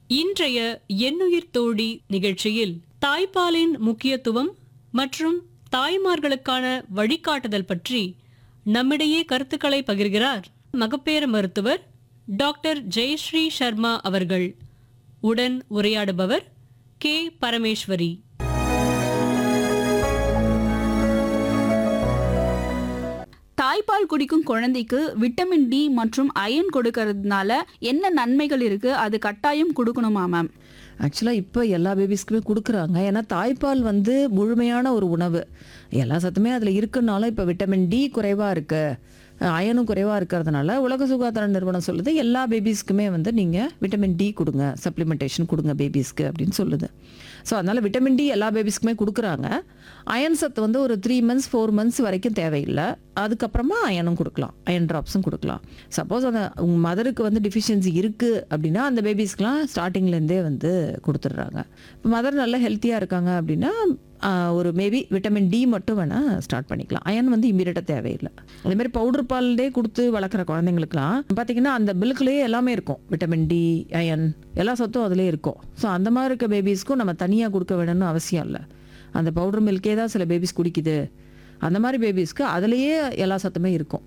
இன்றைய எண்ணுயிர் தோழி நிகழ்ச்சியில் தாய்ப்பாலின் முக்கியத்துவம் மற்றும் தாய்மார்களுக்கான வழிகாட்டுதல் பற்றி நம்மிடையே கருத்துக்களை பகிர்கிறார் மகப்பேறு மருத்துவர் டாக்டர் ஜெயஸ்ரீ சர்மா அவர்கள் உடன் உரையாடுபவர் கே பரமேஸ்வரி தாய்ப்பால் குடிக்கும் குழந்தைக்கு விட்டமின் டி மற்றும் அயன் கொடுக்கறதுனால என்ன நன்மைகள் இருக்கு அது கட்டாயம் கொடுக்கணுமா மேம் ஆக்சுவலாக இப்போ எல்லா பேபிஸ்க்குமே கொடுக்குறாங்க ஏன்னா தாய்ப்பால் வந்து முழுமையான ஒரு உணவு எல்லா சத்துமே அதில் இருக்குன்னாலும் இப்போ விட்டமின் டி குறைவாக இருக்கு அயனும் குறைவாக இருக்கிறதுனால உலக சுகாதார நிறுவனம் சொல்லுது எல்லா பேபிஸ்க்குமே வந்து நீங்கள் விட்டமின் டி கொடுங்க சப்ளிமெண்டேஷன் கொடுங்க பேபிஸ்க்கு அப்படின்னு சொல்லுது ஸோ அதனால் விட்டமின் டி எல்லா பேபிஸ்க்குமே கொடுக்குறாங்க அயன் சத்து வந்து ஒரு த்ரீ மந்த்ஸ் ஃபோர் மந்த்ஸ் வரைக்கும் தேவையில்லை அதுக்கப்புறமா அயனும் கொடுக்கலாம் அயன் ட்ராப்ஸும் கொடுக்கலாம் சப்போஸ் அந்த உங்கள் மதருக்கு வந்து டிஃபிஷியன்சி இருக்குது அப்படின்னா அந்த பேபிஸ்க்கெலாம் ஸ்டார்டிங்லேருந்தே வந்து கொடுத்துட்றாங்க இப்போ மதர் நல்லா ஹெல்த்தியாக இருக்காங்க அப்படின்னா ஆஹ், ஒரு மேபி விட்டமின் டி மட்டும் வேணால் ஸ்டார்ட் பண்ணிக்கலாம் அயன் வந்து இமீடியட்டாக தேவையில்லை அதே மாதிரி பவுடர் பால்லே கொடுத்து வளர்க்குற குழந்தைங்களுக்குலாம் பார்த்தீங்கன்னா அந்த மில்க்லேயே எல்லாமே இருக்கும் விட்டமின் டி அயன் எல்லா சத்தும் அதுலேயே இருக்கும் ஸோ அந்த மாதிரி இருக்க பேபிஸ்க்கும் நம்ம தனியாக கொடுக்க வேணும்னு அவசியம் இல்லை அந்த பவுடர் மில்கே தான் சில பேபிஸ் குடிக்குது அந்த மாதிரி பேபிஸ்க்கு அதுலேயே எல்லா சத்துமே இருக்கும்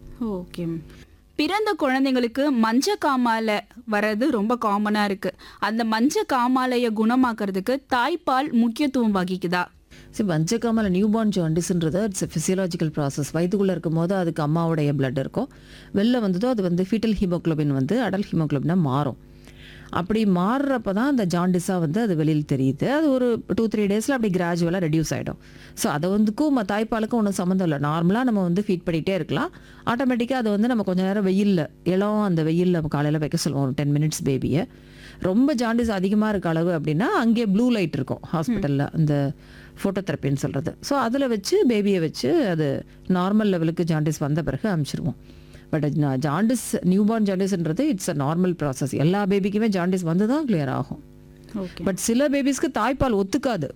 ஓகே பிறந்த குழந்தைங்களுக்கு மஞ்ச காமால வர்றது ரொம்ப காமனா இருக்கு அந்த மஞ்ச காமாலைய குணமாக்குறதுக்கு தாய்ப்பால் முக்கியத்துவம் வகிக்குதா சரி மஞ்சக்காமல் நியூ பார்ன் ஜாண்டிஸ்ன்றது இட்ஸ் ஃபிசியலாஜிக்கல் ப்ராசஸ் வயிற்றுக்குள்ளே இருக்கும் போது அதுக்கு அம்மாவுடைய blood இருக்கும் வெளில வந்ததோ அது வந்து ஃபீட்டல் ஹீமோக்ளோபின் வந்து அடல் ஹீமோக்ளோபினாக மாறும் அப்படி மாறுறப்ப தான் அந்த ஜாண்டிஸாக வந்து அது வெளியில் தெரியுது அது ஒரு டூ த்ரீ டேஸில் அப்படி கிராஜுவலாக ரெடியூஸ் ஆகிடும் ஸோ அதை வந்துக்கும் ம- தாய்ப்பாலுக்கும் ஒன்றும் சம்மந்தம் இல்லை நார்மலாக நம்ம வந்து ஃபீட் பண்ணிகிட்டே இருக்கலாம் ஆட்டோமேட்டிக்காக அது வந்து நம்ம கொஞ்ச நேரம் வெயிலில் இளம் அந்த வெயிலில் நம்ம காலையில் வைக்க சொல்லுவோம் ஒரு டென் மினிட்ஸ் பேபியை ரொம்ப ஜாண்டிஸ் அதிகமாக இருக்க அளவு அப்படின்னா அங்கேயே ப்ளூ லைட் இருக்கும் ஹாஸ்பிட்டலில் அந்த ஃபோட்டோதெரப்பின்னு சொல்கிறது ஸோ அதில் வச்சு பேபியை வச்சு அது நார்மல் லெவலுக்கு ஜாண்டிஸ் வந்த பிறகு அனுப்பிச்சிருவோம் பட் ஜாண்டிஸ் நியூபார்ன் ஜாண்டிஸ்ன்றது இட்ஸ் அ நார்மல் ப்ராசஸ் எல்லா பேபிக்குமே ஜாண்டிஸ் வந்து தான் கிளியர் ஆகும் ஓகே பட் சில பேபிஸ்க்கு தாய்ப்பால் ஒத்துக்காது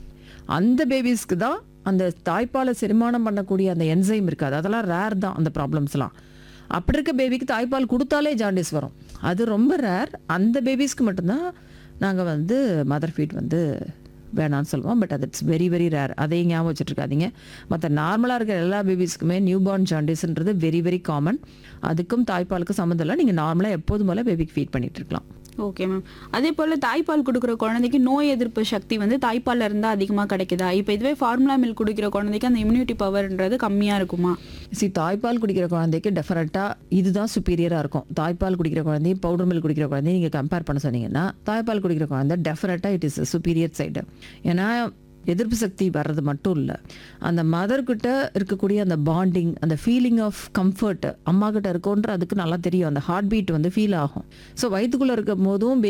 அந்த பேபிஸ்க்கு தான் அந்த தாய்ப்பாலை செரிமானம் பண்ணக்கூடிய அந்த என்சைம் இருக்காது அதெல்லாம் ரேர் தான் அந்த ப்ராப்ளம்ஸ்லாம் அப்படி இருக்க பேபிக்கு தாய்ப்பால் கொடுத்தாலே ஜாண்டிஸ் வரும் அது ரொம்ப ரேர் அந்த பேபிஸ்க்கு மட்டும்தான் நாங்கள் வந்து மதர் ஃபீட் வந்து வேணாம்னு சொல்லுவோம் பட் அது இட்ஸ் வெரி வெரி ரேர் அதையும் ஞாபகம் வச்சுட்டு இருக்காதீங்க மற்ற நார்மலாக இருக்கிற எல்லா பேபிஸ்க்குமே நியூ பார்ன் ஜாண்டிஸ்ன்றது வெரி வெரி காமன் அதுக்கும் தாய்ப்பாலுக்கும் சம்மந்தம் இல்லை நீங்கள் நார்மலாக எப்போதும் போல பேபிக்கு ஃபீட் பண்ணிட்டு இருக்கலாம் ஓகே மேம் அதே போல தாய்ப்பால் கொடுக்குற குழந்தைக்கு நோய் எதிர்ப்பு சக்தி வந்து தாய்ப்பால்ல இருந்தா அதிகமா கிடைக்குதா இப்போ இதுவே ஃபார்முலா மில்க் குடிக்கிற குழந்தைக்கு அந்த இம்யூனிட்டி பவர்ன்றது கம்மியா இருக்குமா சி தாய்ப்பால் குடிக்கிற குழந்தைக்கு டெஃபரெண்ட்டாக இதுதான் சுப்பீரியராக இருக்கும் தாய்ப்பால் குடிக்கிற குழந்தையும் பவுடர் மில்க் குடிக்கிற குழந்தையும் நீங்கள் கம்பேர் பண்ண சொன்னீங்கன்னா தாய்ப்பால் குடிக்கிற குழந்தை டெஃபரெட்டாக இட் இஸ் சுப்பீரியர் சைடு ஏன்னா எதிர்ப்பு சக்தி வர்றது மட்டும் இல்லை அந்த மதர்கிட்ட இருக்கக்கூடிய அந்த பாண்டிங் அந்த ஃபீலிங் ஆஃப் கம்ஃபர்ட் அம்மா கிட்ட இருக்கோன்ற அதுக்கு நல்லா தெரியும் அந்த ஹார்ட் பீட் வந்து ஃபீல் ஆகும் ஸோ வயிற்றுக்குள்ளே இருக்கும் போதும்